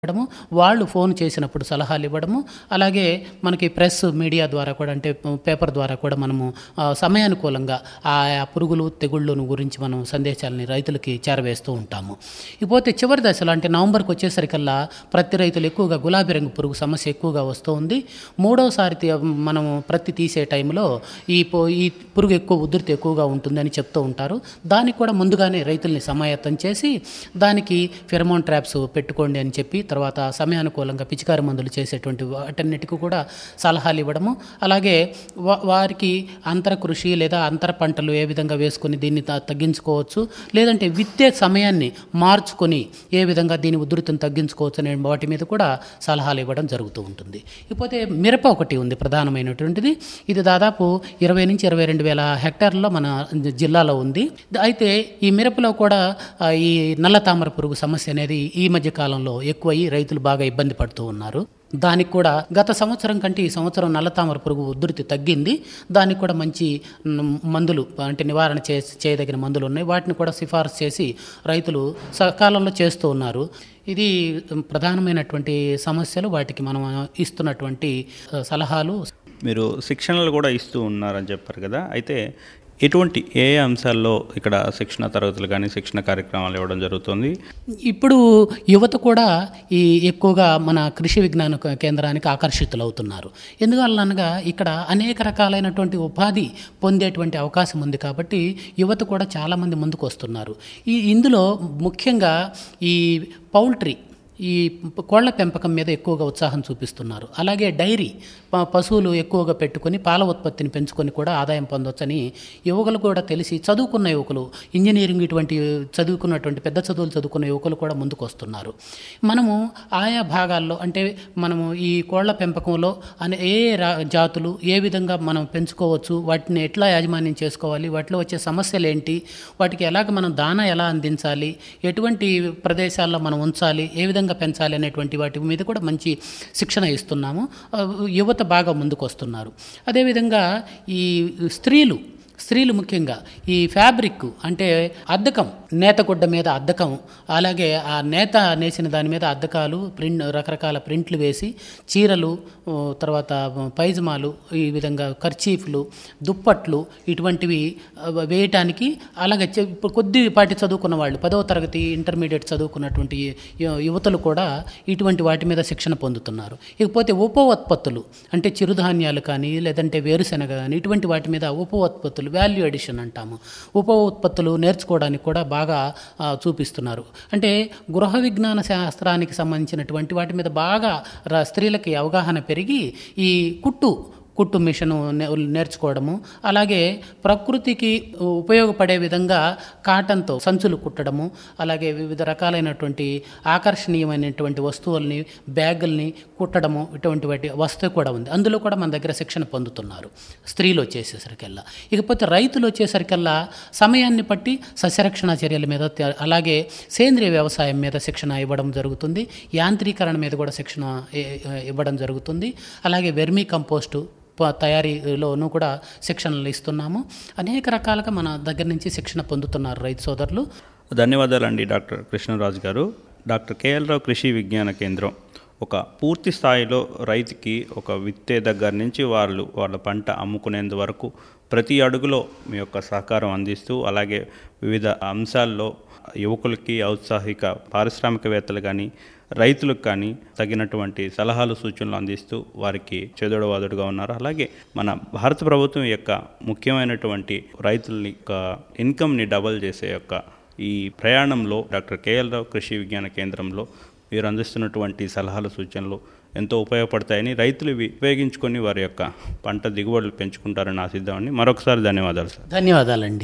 ఇవ్వడము వాళ్ళు ఫోన్ చేసినప్పుడు సలహాలు ఇవ్వడము అలాగే మనకి ప్రెస్ మీడియా ద్వారా కూడా అంటే పేపర్ ద్వారా కూడా మనము ఆ, సమయానుకూలంగా ఆ ఆ పురుగులు తెగుళ్ళను గురించి మనం సందేశాలని రైతులకి చేరవేస్తూ ఉంటాము ఇకపోతే చివరి దశలో అంటే నవంబర్కి వచ్చేసరికల్లా ప్రతి రైతులు ఎక్కువగా గులాబీ రంగు పురుగు సమస్య ఎక్కువగా వస్తూ ఉంది మూడవసారి తీ- మనం ప్రతి తీసే టైంలో ఈ పో- ఈ పురుగు ఎక్కువ ఉధృతి ఎక్కువగా ఉంటుందని చెప్తూ ఉంటారు దానికి కూడా ముందుగానే రైతుల్ని సమాయత్తం చేసి దానికి ఫెరమోన్ ట్రాప్స్ పెట్టుకోండి అని చెప్పి తర్వాత సమయానుకూలంగా పిచికారి మందులు చేసేటువంటి వాటన్నిటికీ కూడా సలహాలు ఇవ్వడము అలాగే వా- వారికి అంతర కృషి లేదా అంతర పంటలు ఏ విధంగా వేసుకొని దీన్ని త- తగ్గించుకోవచ్చు లేదంటే విత్తే సమయాన్ని మార్చుకొని ఏ విధంగా దీని ఉధృతిని తగ్గించుకోవచ్చు అనే వాటి మీద కూడా సలహాలు ఇవ్వడం జరుగుతూ ఉంటుంది ఇకపోతే మిరప ఒకటి ఉంది ప్రధానమైనటువంటిది ఇది దాదాపు ఇరవై నుంచి ఇరవై రెండు వేల హెక్టార్లలో మన జిల్లాలో ఉంది అయితే ఈ మిరపలో కూడా ఆ, ఈ నల్ల తామర పురుగు సమస్య అనేది ఈ మధ్య కాలంలో ఎక్కువయ్యి రైతులు బాగా ఇబ్బంది పడుతూ ఉన్నారు దానికి కూడా గత సంవత్సరం కంటే ఈ సంవత్సరం నల్లతామర పురుగు ఉధృతి తగ్గింది దానికి కూడా మంచి మ్, మందులు అంటే నివారణ చే చేయదగిన మందులు ఉన్నాయి వాటిని కూడా సిఫారసు చేసి రైతులు సకాలంలో చేస్తూ ఉన్నారు ఇది ప్రధానమైనటువంటి సమస్యలు వాటికి మనం ఇస్తున్నటువంటి ఆ, సలహాలు మీరు శిక్షణలు కూడా ఇస్తూ ఉన్నారని చెప్పారు కదా అయితే ఎటువంటి ఏ ఏ అంశాల్లో ఇక్కడ శిక్షణ తరగతులు కానీ శిక్షణ కార్యక్రమాలు ఇవ్వడం జరుగుతుంది ఇప్పుడు యువత కూడా ఈ ఎక్కువగా మన కృషి విజ్ఞాన క- కేంద్రానికి ఆకర్షితులవుతున్నారు ఎందువల్లనగా ఇక్కడ అనేక రకాలైనటువంటి ఉపాధి పొందేటువంటి అవకాశం ఉంది కాబట్టి యువత కూడా చాలామంది ముందుకు వస్తున్నారు ఈ ఇందులో ముఖ్యంగా ఈ పౌల్ట్రీ ఈ ప- కోళ్ల పెంపకం మీద ఎక్కువగా ఉత్సాహం చూపిస్తున్నారు అలాగే డైరీ ప- పశువులు ఎక్కువగా పెట్టుకొని పాల ఉత్పత్తిని పెంచుకొని కూడా ఆదాయం పొందొచ్చని యువకులు కూడా తెలిసి చదువుకున్న యువకులు ఇంజనీరింగ్ ఇటువంటి చదువుకున్నటువంటి పెద్ద చదువులు చదువుకున్న యువకులు కూడా ముందుకు వస్తున్నారు మనము ఆయా భాగాల్లో అంటే మనము ఈ కోళ్ల పెంపకంలో అనే ఏ ఏ రా జాతులు ఏ విధంగా మనం పెంచుకోవచ్చు వాటిని ఎట్లా యాజమాన్యం చేసుకోవాలి వాటిలో వచ్చే సమస్యలు ఏంటి వాటికి ఎలాగ మనం దానా ఎలా అందించాలి ఎటువంటి ప్రదేశాల్లో మనం ఉంచాలి ఏ విధంగా పెంచాలి అనేటువంటి వాటి మీద కూడా మంచి శిక్షణ ఇస్తున్నాము ఆ, యువత బాగా ముందుకు వస్తున్నారు అదేవిధంగా ఈ స్త్రీలు స్త్రీలు ముఖ్యంగా ఈ ఫ్యాబ్రిక్ అంటే అద్దకం నేతగుడ్డ మీద అద్దకం అలాగే ఆ నేత నేసిన దాని మీద అద్దకాలు ప్రింట్ రకరకాల ప్రింట్లు వేసి చీరలు ఓ, తర్వాత పైజమాలు ఈ విధంగా కర్చీఫ్లు దుప్పట్లు ఇటువంటివి ఆ, వేయటానికి అలాగే చె- ఇప్పుడు కొద్దిపాటి చదువుకున్న వాళ్ళు పదవ తరగతి ఇంటర్మీడియట్ చదువుకున్నటువంటి యు- యువతలు కూడా ఇటువంటి వాటి మీద శిక్షణ పొందుతున్నారు ఇకపోతే ఉప ఉత్పత్తులు అంటే చిరుధాన్యాలు కానీ లేదంటే వేరుశెనగ కానీ ఇటువంటి వాటి మీద ఉప ఉత్పత్తులు వాల్యూ ఎడిషన్ అంటాము ఉప ఉత్పత్తులు నేర్చుకోవడానికి కూడా బాగా ఆ, చూపిస్తున్నారు అంటే గృహ విజ్ఞాన శాస్త్రానికి సంబంధించినటువంటి వాటి మీద బాగా ర- స్త్రీలకి అవగాహన పెరిగి ఈ కుట్టు కుట్టు మిషను నే- నేర్చుకోవడము అలాగే ప్రకృతికి ఉపయోగపడే విధంగా కాటన్తో సంచులు కుట్టడము అలాగే వివిధ రకాలైనటువంటి ఆకర్షణీయమైనటువంటి వస్తువుల్ని బ్యాగుల్ని కుట్టడము ఇటువంటి వాటి వస్తువు కూడా ఉంది అందులో కూడా మన దగ్గర శిక్షణ పొందుతున్నారు స్త్రీలు వచ్చేసేసరికల్లా ఇకపోతే రైతులు వచ్చేసరికల్లా సమయాన్ని బట్టి సస్యరక్షణ చర్యల మీద త- అలాగే సేంద్రియ వ్యవసాయం మీద శిక్షణ ఇవ్వడం జరుగుతుంది యాంత్రీకరణ మీద కూడా శిక్షణ ఇ- ఇవ్వడం జరుగుతుంది అలాగే వెర్మీ కంపోస్టు ప- తయారీలోనూ కూడా శిక్షణలు ఇస్తున్నాము అనేక రకాలుగా మన దగ్గర నుంచి శిక్షణ పొందుతున్నారు రైతు సోదరులు ధన్యవాదాలండి డాక్టర్ కృష్ణరాజు గారు డాక్టర్ కేఎల్ రావు కృషి విజ్ఞాన కేంద్రం ఒక పూర్తి స్థాయిలో రైతుకి ఒక విత్తే దగ్గర నుంచి వాళ్ళు వాళ్ళ పంట అమ్ముకునేంత వరకు ప్రతి అడుగులో మీ యొక్క సహకారం అందిస్తూ అలాగే వివిధ అంశాల్లో యువకులకి ఔత్సాహిక పారిశ్రామికవేత్తలు కానీ రైతులకు కానీ తగినటువంటి సలహాలు సూచనలు అందిస్తూ వారికి చెదోడవాదుడుగా ఉన్నారు అలాగే మన భారత ప్రభుత్వం యొక్క ముఖ్యమైనటువంటి రైతుల్ని యొక్క ఇన్కమ్ని డబల్ చేసే యొక్క ఈ ప్రయాణంలో డాక్టర్ కేఎల్ రావు కృషి విజ్ఞాన కేంద్రంలో మీరు అందిస్తున్నటువంటి సలహాలు సూచనలు ఎంతో ఉపయోగపడతాయని రైతులు ఇవి ఉపయోగించుకొని వారి యొక్క పంట దిగుబడులు పెంచుకుంటారని ఆశిద్దామని మరొకసారి ధన్యవాదాలు సార్ ధన్యవాదాలండి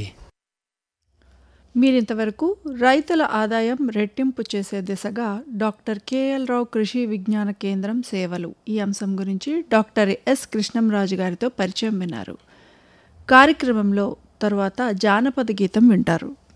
మీరింతవరకు రైతుల ఆదాయం రెట్టింపు చేసే దిశగా డాక్టర్ కేఎల్ రావు కృషి విజ్ఞాన కేంద్రం సేవలు ఈ అంశం గురించి డాక్టర్ ఎస్ కృష్ణంరాజు గారితో పరిచయం విన్నారు కార్యక్రమంలో తరువాత జానపద గీతం వింటారు